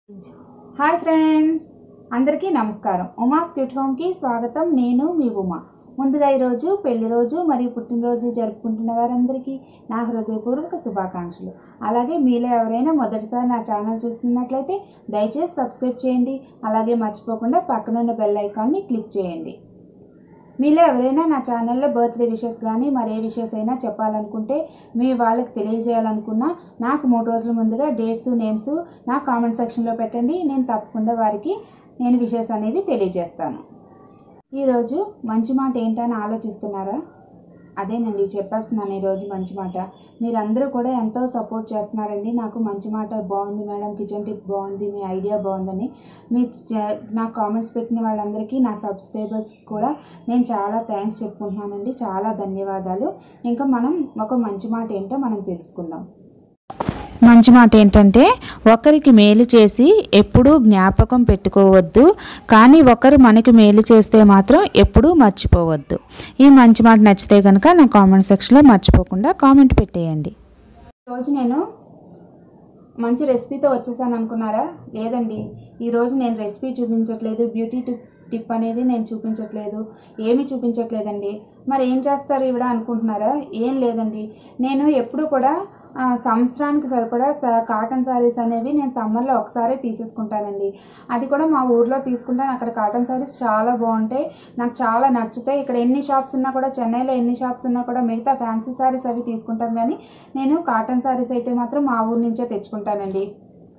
hi friends అందరికీ నమస్కారం ఉమా స్క్యూట్ హోమ్కి స్వాగతం నేను మీ ఉమా ముందుగా ఈరోజు పెళ్లి రోజు మరియు పుట్టినరోజు జరుపుకుంటున్న వారందరికీ నా హృదయపూర్వక శుభాకాంక్షలు అలాగే మీలో ఎవరైనా మొదటిసారి నా ఛానల్ చూస్తున్నట్లయితే దయచేసి సబ్స్క్రైబ్ చేయండి అలాగే మర్చిపోకుండా పక్కనున్న బెల్ ఐకాన్ని క్లిక్ చేయండి మీలో ఎవరైనా నా ఛానల్లో బర్త్డే విషెస్ కానీ మరే విషెస్ అయినా చెప్పాలనుకుంటే మీ వాళ్ళకి తెలియజేయాలనుకున్నా నాకు మూడు రోజుల ముందుగా డేట్స్ నేమ్స్ నా కామెంట్ సెక్షన్లో పెట్టండి నేను తప్పకుండా వారికి నేను విషెస్ అనేవి తెలియజేస్తాను ఈరోజు మంచి మాట ఏంటని ఆలోచిస్తున్నారా అదేనండి చెప్పేస్తున్నాను ఈరోజు మంచి మాట మీరందరూ కూడా ఎంతో సపోర్ట్ చేస్తున్నారండి నాకు మంచి మాట బాగుంది మేడం కిచెన్ టిప్ బాగుంది మీ ఐడియా బాగుందని మీ చ- నా కామెంట్స్ పెట్టిన వాళ్ళందరికీ నా సబ్స్క్రైబర్స్ కూడా నేను చాలా థ్యాంక్స్ చెప్పుకుంటున్నానండి చాలా ధన్యవాదాలు ఇంకా మనం ఒక మంచి మాట ఏంటో మనం తెలుసుకుందాం మంచి మాట ఏంటంటే ఒకరికి మేలు చేసి ఎప్పుడూ జ్ఞాపకం పెట్టుకోవద్దు కానీ ఒకరు మనకి మేలు చేస్తే మాత్రం ఎప్పుడూ మర్చిపోవద్దు ఈ మంచి మాట నచ్చితే కనుక నా కామెంట్ సెక్షన్లో మర్చిపోకుండా కామెంట్ పెట్టేయండి ఈరోజు నేను మంచి రెసిపీతో వచ్చేసాను అనుకున్నారా లేదండి ఈరోజు నేను రెసిపీ చూపించట్లేదు బ్యూటీ టిప్ టిప్ అనేది నేను చూపించట్లేదు ఏమీ చూపించట్లేదండి మరి ఏం చేస్తారు ఇవిడ అనుకుంటున్నారా ఏం లేదండి నేను ఎప్పుడు కూడా ఆ, సంవత్సరానికి సరిపడా స- కాటన్ శారీస్ అనేవి నేను సమ్మర్లో ఒకసారి తీసేసుకుంటానండి అది కూడా మా ఊర్లో తీసుకుంటాను అక్కడ కాటన్ శారీస్ చాలా బాగుంటాయి నాకు చాలా నచ్చుతాయి ఇక్కడ ఎన్ని షాప్స్ ఉన్నా కూడా చెన్నైలో ఎన్ని షాప్స్ ఉన్నా కూడా మిగతా ఫ్యాన్సీ శారీస్ అవి తీసుకుంటాను కానీ నేను కాటన్ శారీస్ అయితే మాత్రం మా ఊరు నుంచే తెచ్చుకుంటానండి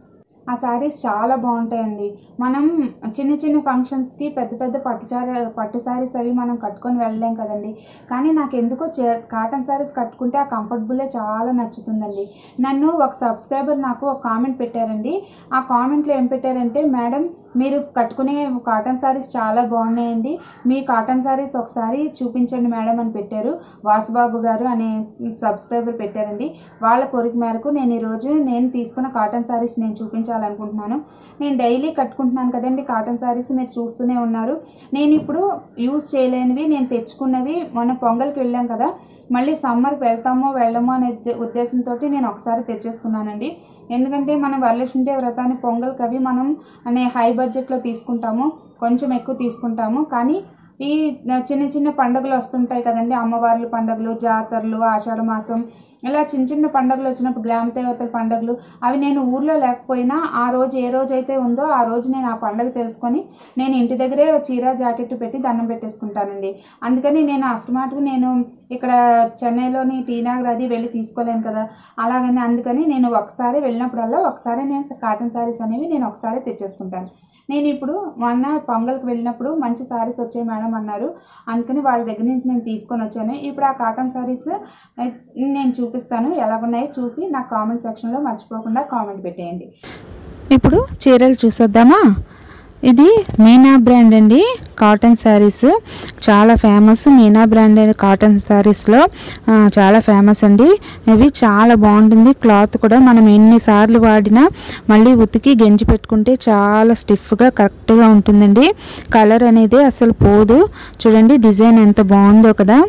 ఆ శారీస్ చాలా బాగుంటాయండి మనం చిన్న చిన్న ఫంక్షన్స్కి పెద్ద పెద్ద పట్టు చారీ పట్టు శారీస్ అవి మనం కట్టుకొని వెళ్ళలేం కదండి కానీ నాకు ఎందుకో చే- కాటన్ శారీస్ కట్టుకుంటే ఆ కంఫర్టబుల్లే చాలా నచ్చుతుందండి నన్ను ఒక సబ్స్క్రైబర్ నాకు ఒక కామెంట్ పెట్టారండి ఆ కామెంట్లో ఏం పెట్టారంటే మేడం మీరు కట్టుకునే కాటన్ శారీస్ చాలా బాగున్నాయండి మీ కాటన్ శారీస్ ఒకసారి చూపించండి మేడం అని పెట్టారు వాసుబాబు గారు అనే సబ్స్క్రైబర్ పెట్టారండి వాళ్ళ కోరిక మేరకు నేను ఈరోజు నేను తీసుకున్న కాటన్ శారీస్ నేను చూపించాలనుకుంటున్నాను నేను డైలీ కట్టుకుంటున్నాను కదండి కాటన్ శారీస్ మీరు చూస్తూనే ఉన్నారు నేను ఇప్పుడు యూజ్ చేయలేనివి నేను తెచ్చుకున్నవి మొన్న పొంగల్కి వెళ్ళాం కదా మళ్ళీ సమ్మర్కి వెళ్తామో వెళ్ళమో అనే ఉద్దే- ఉద్దేశంతో నేను ఒకసారి తెచ్చేసుకున్నానండి ఎందుకంటే మనం వరలక్ష్మి దేవి వ్రతాన్ని పొంగల్కి అవి మనం అనే హై బడ్జెట్లో తీసుకుంటాము కొంచెం ఎక్కువ తీసుకుంటాము కానీ ఈ చిన్న చిన్న పండుగలు వస్తుంటాయి కదండి అమ్మవార్ల పండుగలు జాతరలు ఆషాఢ మాసం ఇలా చిన్న చిన్న పండుగలు వచ్చినప్పుడు గ్రామ దేవతల పండుగలు అవి నేను ఊర్లో లేకపోయినా ఆ రోజు ఏ రోజు అయితే ఉందో ఆ రోజు నేను ఆ పండుగ తెలుసుకొని నేను ఇంటి దగ్గరే చీర జాకెట్ పెట్టి దండం పెట్టేసుకుంటానండి అందుకని నేను అష్టమాటకు నేను ఇక్కడ చెన్నైలోని టీ నగర్ అది వెళ్ళి తీసుకోలేను కదా అలాగని అందుకని నేను ఒకసారి వెళ్ళినప్పుడల్లా ఒకసారి నేను కాటన్ శారీస్ అనేవి నేను ఒకసారి తెచ్చేసుకుంటాను నేను ఇప్పుడు మొన్న పొంగల్కి వెళ్ళినప్పుడు మంచి శారీస్ వచ్చాయి మేడం అన్నారు అందుకని వాళ్ళ దగ్గర నుంచి నేను తీసుకొని వచ్చాను ఇప్పుడు ఆ కాటన్ శారీస్ నేను చూపిస్తాను ఎలా ఉన్నాయో చూసి నా కామెంట్ సెక్షన్లో మర్చిపోకుండా కామెంట్ పెట్టేయండి ఇప్పుడు చీరలు చూసేద్దామా ఇది మీనా బ్రాండ్ అండి కాటన్ శారీస్ చాలా ఫేమస్ మీనా బ్రాండ్ కాటన్ శారీస్లో ఆ, చాలా ఫేమస్ అండి ఇవి చాలా బాగుంటుంది క్లాత్ కూడా మనం ఎన్నిసార్లు వాడినా మళ్ళీ ఉతికి గెంజి పెట్టుకుంటే చాలా స్టిఫ్గా కరెక్ట్గా ఉంటుందండి కలర్ అనేది అసలు పోదు చూడండి డిజైన్ ఎంత బాగుందో కదా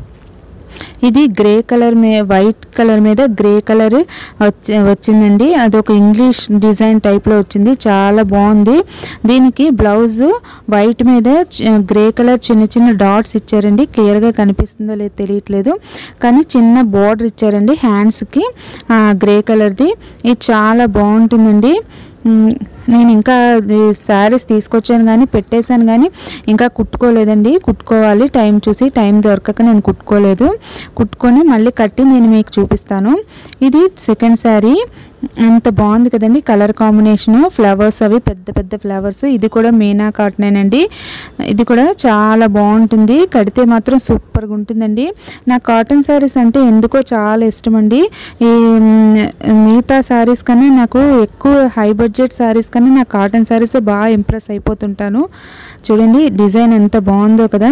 ఇది గ్రే కలర్ మీ వైట్ కలర్ మీద గ్రే కలర్ వచ్చి వచ్చిందండి అది ఒక ఇంగ్లీష్ డిజైన్ టైప్లో వచ్చింది చాలా బాగుంది దీనికి బ్లౌజ్ వైట్ మీద చ- గ్రే కలర్ చిన్న చిన్న డాట్స్ ఇచ్చారండి క్లియర్గా కనిపిస్తుందో లేదో తెలియట్లేదు కానీ చిన్న బార్డర్ ఇచ్చారండి హ్యాండ్స్కి గ్రే కలర్ది ఇది చాలా బాగుంటుందండి మ్, నేను ఇంకా శారీస్ తీసుకొచ్చాను కానీ పెట్టేశాను కానీ ఇంకా కుట్టుకోలేదండి కుట్టుకోవాలి టైం చూసి టైం దొరకక నేను కుట్టుకోలేదు కుట్టుకొని మళ్ళీ కట్టి నేను మీకు చూపిస్తాను ఇది సెకండ్ శారీ అంత బాగుంది కదండి కలర్ కాంబినేషన్ ఫ్లవర్స్ అవి పెద్ద పెద్ద ఫ్లవర్స్ ఇది కూడా మీనా కాటనేనండి ఇది కూడా చాలా బాగుంటుంది కడితే మాత్రం సూపర్గా ఉంటుందండి నాకు కాటన్ శారీస్ అంటే ఎందుకో చాలా ఇష్టం అండి ఈ మ్, మిగతా శారీస్ కన్నా నాకు ఎక్కువ హై బడ్జెట్ శారీస్ కన్నా నాకు కాటన్ శారీస్ బాగా ఇంప్రెస్ అయిపోతుంటాను చూడండి డిజైన్ ఎంత బాగుందో కదా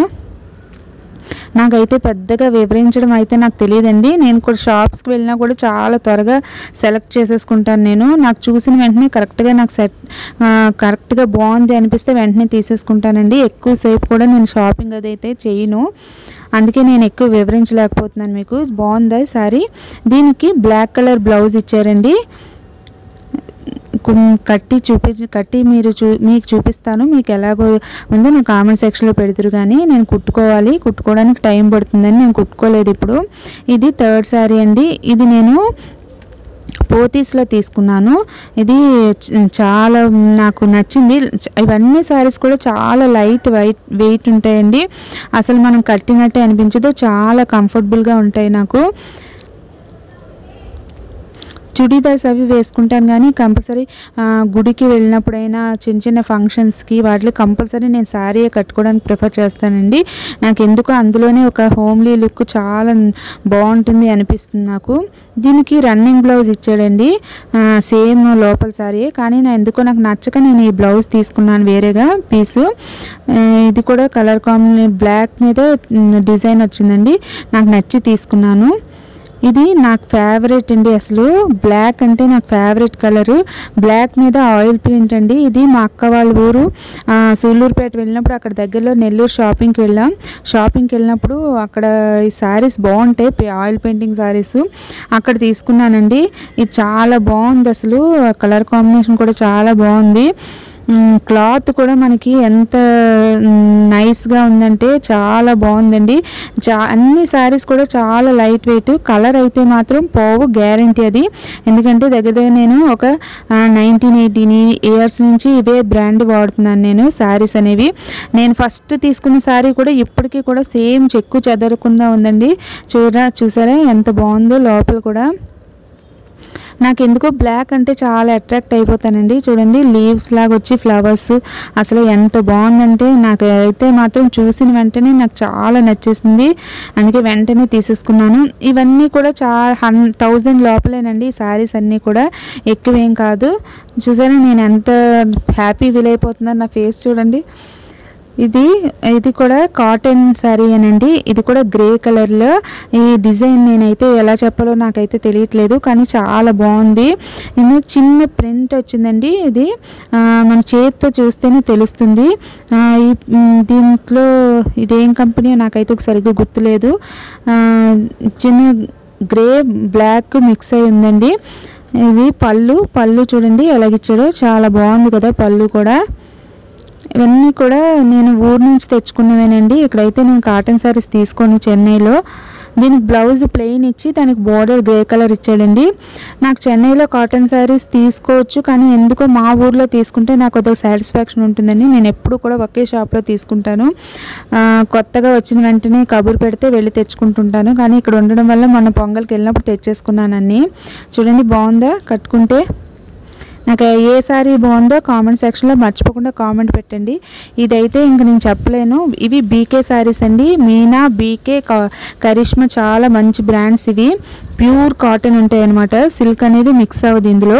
నాకైతే పెద్దగా వివరించడం అయితే నాకు తెలియదండి నేను కూడా షాప్స్కి వెళ్ళినా కూడా చాలా త్వరగా సెలెక్ట్ చేసేసుకుంటాను నేను నాకు చూసిన వెంటనే కరెక్ట్గా నాకు సెట్ కరెక్ట్గా బాగుంది అనిపిస్తే వెంటనే తీసేసుకుంటానండి ఎక్కువసేపు కూడా నేను షాపింగ్ అదైతే చేయను అందుకే నేను ఎక్కువ వివరించలేకపోతున్నాను మీకు బాగుందా సారీ దీనికి బ్లాక్ కలర్ బ్లౌజ్ ఇచ్చారండి కుం- కట్టి చూపి కట్టి మీరు చూ మీకు చూపిస్తాను మీకు ఎలాగో ఉందో నేను కామెంట్ సెక్షన్లో పెడతారు కానీ నేను కుట్టుకోవాలి కుట్టుకోవడానికి టైం పడుతుందని నేను కుట్టుకోలేదు ఇప్పుడు ఇది థర్డ్ శారీ అండి ఇది నేను పోతీస్లో తీసుకున్నాను ఇది చ- చాలా నాకు నచ్చింది చ- ఇవన్నీ శారీస్ కూడా చాలా లైట్ వైట్ వెయిట్ ఉంటాయండి అసలు మనం కట్టినట్టే అనిపించదు చాలా కంఫర్టబుల్గా ఉంటాయి నాకు చుడీదార్స్ అవి వేసుకుంటాను కానీ కంపల్సరీ గుడికి వెళ్ళినప్పుడైనా చిన్న చిన్న ఫంక్షన్స్కి వాటిలో కంపల్సరీ నేను శారీయే కట్టుకోవడానికి ప్రిఫర్ చేస్తానండి నాకు ఎందుకో అందులోనే ఒక హోమ్లీ లుక్ చాలా బాగుంటుంది అనిపిస్తుంది నాకు దీనికి రన్నింగ్ బ్లౌజ్ ఇచ్చాడండి సేమ్ లోపల శారీయే కానీ నా ఎందుకో నాకు నచ్చక నేను ఈ బ్లౌజ్ తీసుకున్నాను వేరేగా పీసు ఇది కూడా కలర్ కాంబినే బ్లాక్ మీద డిజైన్ వచ్చిందండి నాకు నచ్చి తీసుకున్నాను ఇది నాకు ఫేవరెట్ అండి అసలు బ్లాక్ అంటే నాకు ఫేవరెట్ కలరు బ్లాక్ మీద ఆయిల్ ప్రింట్ అండి ఇది మా అక్క వాళ్ళ ఊరు ఆ, సూళ్ళూరుపేట వెళ్ళినప్పుడు అక్కడ దగ్గరలో నెల్లూరు షాపింగ్కి వెళ్ళాం షాపింగ్కి వెళ్ళినప్పుడు అక్కడ ఈ శారీస్ బాగుంటాయి పే- ఆయిల్ పెయింటింగ్ శారీస్ అక్కడ తీసుకున్నానండి ఇది చాలా బాగుంది అసలు కలర్ కాంబినేషన్ కూడా చాలా బాగుంది మ్, క్లాత్ కూడా మనకి ఎంత మ్, నైస్గా ఉందంటే చాలా బాగుందండి చా అన్ని శారీస్ కూడా చాలా లైట్ వెయిట్ కలర్ అయితే మాత్రం పోవు గ్యారంటీ అది ఎందుకంటే దగ్గర దగ్గర నేను ఒక నైన్టీన్ ఎయిటీన్ ఇయర్స్ నుంచి ఇవే బ్రాండ్ వాడుతున్నాను నేను శారీస్ అనేవి నేను ఫస్ట్ తీసుకున్న శారీ కూడా ఇప్పటికీ కూడా సేమ్ చెక్కు చెదరకుండా ఉందండి చూడ చూసారా ఎంత బాగుందో లోపల కూడా నాకు ఎందుకో బ్లాక్ అంటే చాలా అట్రాక్ట్ అయిపోతానండి చూడండి లీవ్స్ లాగా వచ్చి ఫ్లవర్స్ అసలు ఎంత బాగుందంటే నాకు అయితే మాత్రం చూసిన వెంటనే నాకు చాలా నచ్చేసింది అందుకే వెంటనే తీసేసుకున్నాను ఇవన్నీ కూడా చాలా హన్ థౌజండ్ లోపలేనండి ఈ శారీస్ అన్నీ కూడా ఎక్కువేం కాదు చూసారా నేను ఎంత హ్యాపీ ఫీల్ అయిపోతున్నాను నా ఫేస్ చూడండి ఇది ఇది కూడా కాటన్ శారీ అనండి ఇది కూడా గ్రే కలర్లో ఈ డిజైన్ నేనైతే ఎలా చెప్పాలో నాకైతే తెలియట్లేదు కానీ చాలా బాగుంది ఇందులో చిన్న ప్రింట్ వచ్చిందండి ఇది ఆ, మన చేతితో చూస్తేనే తెలుస్తుంది ఆ, ఈ మ్, దీంట్లో ఇదేం కంపెనీ నాకైతే ఒక సరిగ్గా గుర్తులేదు ఆ, చిన్న గ్రే బ్లాక్ మిక్స్ అయి ఉందండి ఇది పళ్ళు పళ్ళు చూడండి ఎలాగిచ్చాడో చాలా బాగుంది కదా పళ్ళు కూడా ఇవన్నీ కూడా నేను ఊరు నుంచి తెచ్చుకున్నవేనండి ఇక్కడైతే నేను కాటన్ శారీస్ తీసుకోను చెన్నైలో దీనికి బ్లౌజ్ ప్లెయిన్ ఇచ్చి దానికి బార్డర్ గ్రే కలర్ ఇచ్చాడండి నాకు చెన్నైలో కాటన్ శారీస్ తీసుకోవచ్చు కానీ ఎందుకో మా ఊర్లో తీసుకుంటే నాకు అదొక సాటిస్ఫాక్షన్ ఉంటుందండి నేను ఎప్పుడు కూడా ఒకే షాప్లో తీసుకుంటాను ఆ, కొత్తగా వచ్చిన వెంటనే కబురు పెడితే వెళ్ళి తెచ్చుకుంటుంటాను కానీ ఇక్కడ ఉండడం వల్ల మొన్న పొంగల్కి వెళ్ళినప్పుడు తెచ్చేసుకున్నానని చూడండి బాగుందా కట్టుకుంటే నాకు ఏ సారీ బాగుందో కామెంట్ సెక్షన్లో మర్చిపోకుండా కామెంట్ పెట్టండి ఇదైతే ఇంక నేను చెప్పలేను ఇవి బీకే శారీస్ అండి మీనా బీకే కా- కరిష్మా చాలా మంచి బ్రాండ్స్ ఇవి ప్యూర్ కాటన్ ఉంటాయి అనమాట సిల్క్ అనేది మిక్స్ అవ్వదు ఇందులో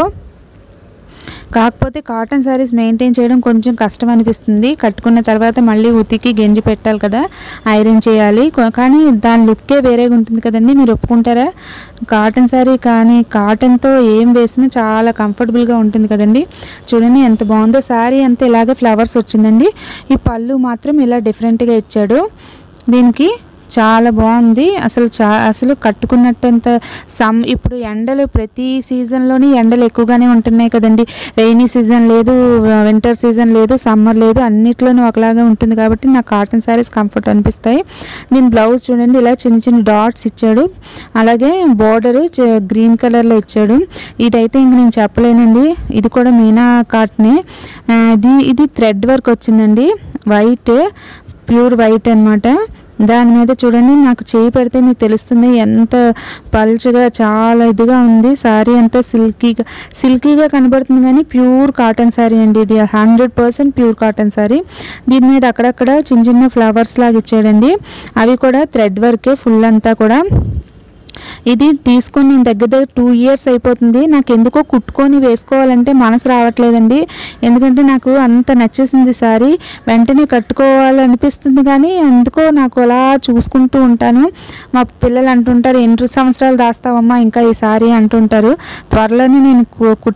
కాకపోతే కాటన్ శారీస్ మెయింటైన్ చేయడం కొంచెం కష్టం అనిపిస్తుంది కట్టుకున్న తర్వాత మళ్ళీ ఉతికి గెంజి పెట్టాలి కదా ఐరన్ చేయాలి కొ- కానీ దాని లుక్కే వేరేగా ఉంటుంది కదండి మీరు ఒప్పుకుంటారా కాటన్ శారీ కానీ కాటన్తో ఏం వేసినా చాలా కంఫర్టబుల్గా ఉంటుంది కదండి చూడండి ఎంత బాగుందో శారీ అంతా ఇలాగే ఫ్లవర్స్ వచ్చిందండి ఈ పళ్ళు మాత్రం ఇలా డిఫరెంట్గా ఇచ్చాడు దీనికి చాలా బాగుంది అసలు చా అసలు కట్టుకున్నట్టంత సమ్ ఇప్పుడు ఎండలు ప్రతి సీజన్లోని ఎండలు ఎక్కువగానే ఉంటున్నాయి కదండి రైనీ సీజన్ లేదు వింటర్ సీజన్ లేదు సమ్మర్ లేదు అన్నిట్లోనూ ఒకలాగా ఉంటుంది కాబట్టి నాకు కాటన్ శారీస్ కంఫర్ట్ అనిపిస్తాయి దీని బ్లౌజ్ చూడండి ఇలా చిన్న చిన్న డాట్స్ ఇచ్చాడు అలాగే బార్డర్ గ్రీన్ కలర్లో ఇచ్చాడు ఇదైతే ఇంక నేను చెప్పలేనండి ఇది కూడా మీనా కాటనే ఆ, ఇది ఇది థ్రెడ్ వర్క్ వచ్చిందండి వైట్ ప్యూర్ వైట్ అన్నమాట దాని మీద చూడండి నాకు చేయి పెడితే మీకు తెలుస్తుంది ఎంత పల్చగా చాలా ఇదిగా ఉంది శారీ అంతా సిల్కీగా సిల్కీగా కనబడుతుంది కానీ ప్యూర్ కాటన్ శారీ అండి ఇది hundred percent pure cotton sari దీని మీద అక్కడక్కడ చిన్న చిన్న ఫ్లవర్స్ లాగా ఇచ్చాడండి అవి కూడా థ్రెడ్ వర్కే ఫుల్ అంతా కూడా ఇది తీసుకొని నేను దగ్గర దగ్గర టూ ఇయర్స్ అయిపోతుంది నాకు ఎందుకో కుట్టుకొని వేసుకోవాలంటే మనసు రావట్లేదండి ఎందుకంటే నాకు అంత నచ్చేసింది సారీ వెంటనే కట్టుకోవాలనిపిస్తుంది కానీ ఎందుకో నాకు అలా చూసుకుంటూ ఉంటాను మా పిల్లలు అంటుంటారు ఎన్ని సంవత్సరాలు దాస్తావమ్మా ఇంకా ఈ సారీ అంటుంటారు త్వరలోనే నేను కు- కుట్టిస్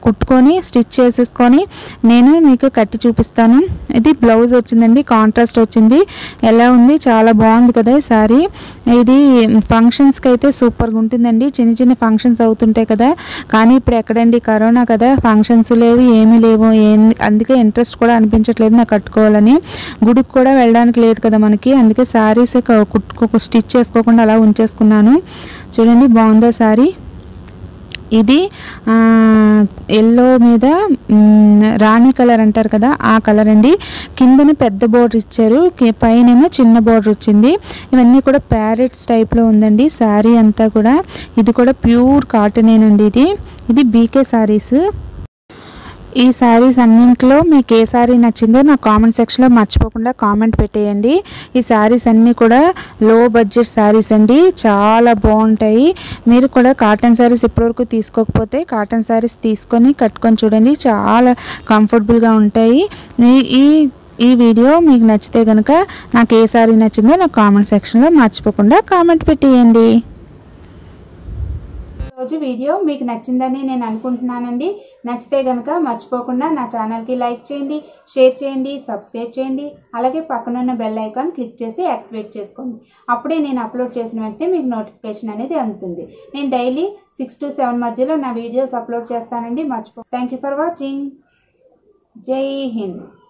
కుట్టుకొని స్టిచ్ చేసేసుకొని నేను మీకు కట్టి చూపిస్తాను ఇది బ్లౌజ్ వచ్చిందండి కాంట్రాస్ట్ వచ్చింది ఎలా ఉంది చాలా బాగుంది కదా ఈ సారీ ఇది ఫంక్షన్స్కి అయితే సూపర్గా ఉంటుందండి చిన్న చిన్న ఫంక్షన్స్ అవుతుంటాయి కదా కానీ ఇప్పుడు ఎక్కడండి కరోనా కదా ఫంక్షన్స్ లేవు ఏమీ లేవు ఏం అందుకే ఇంట్రెస్ట్ కూడా అనిపించట్లేదు నాకు కట్టుకోవాలని గుడికి కూడా వెళ్ళడానికి లేదు కదా మనకి అందుకే శారీస్ కుట్టుకో స్టిచ్ చేసుకోకుండా అలా ఉంచేసుకున్నాను చూడండి బాగుందా శారీ ఇది ఎల్లో మీద మ్, రాణి కలర్ అంటారు కదా ఆ కలర్ అండి కిందన పెద్ద బోర్డర్ ఇచ్చారు కి- పైనేమో చిన్న బోర్డర్ వచ్చింది ఇవన్నీ కూడా ప్యారెట్స్ టైప్లో ఉందండి శారీ అంతా కూడా ఇది కూడా ప్యూర్ కాటనేనండి ఇది ఇది బీకే శారీస్ ఈ శారీస్ అన్నింటిలో మీకు ఏ శారీ నచ్చిందో నా కామెంట్ సెక్షన్లో మర్చిపోకుండా కామెంట్ పెట్టేయండి ఈ శారీస్ అన్నీ కూడా లో బడ్జెట్ శారీస్ అండి చాలా బాగుంటాయి మీరు కూడా కాటన్ శారీస్ ఇప్పటివరకు తీసుకోకపోతే కాటన్ శారీస్ తీసుకొని కట్టుకొని చూడండి చాలా కంఫర్టబుల్గా ఉంటాయి ఈ- ఈ ఈ వీడియో మీకు నచ్చితే కనుక నాకు ఏ శారీ నచ్చిందో నా కామెంట్ సెక్షన్లో మర్చిపోకుండా కామెంట్ పెట్టేయండి రోజు వీడియో మీకు నచ్చిందని నేను అనుకుంటున్నానండి నచ్చితే కనుక మర్చిపోకుండా నా ఛానల్కి లైక్ చేయండి షేర్ చేయండి సబ్స్క్రైబ్ చేయండి అలాగే పక్కనున్న బెల్ ఐకాన్ క్లిక్ చేసి యాక్టివేట్ చేసుకోండి అప్పుడే నేను అప్లోడ్ చేసిన వెంటనే మీకు నోటిఫికేషన్ అనేది అందుతుంది నేను డైలీ సిక్స్ టు సెవెన్ మధ్యలో నా వీడియోస్ అప్లోడ్ చేస్తానండి మర్చిపో థ్యాంక్ యూ ఫర్ వాచింగ్ జై హింద్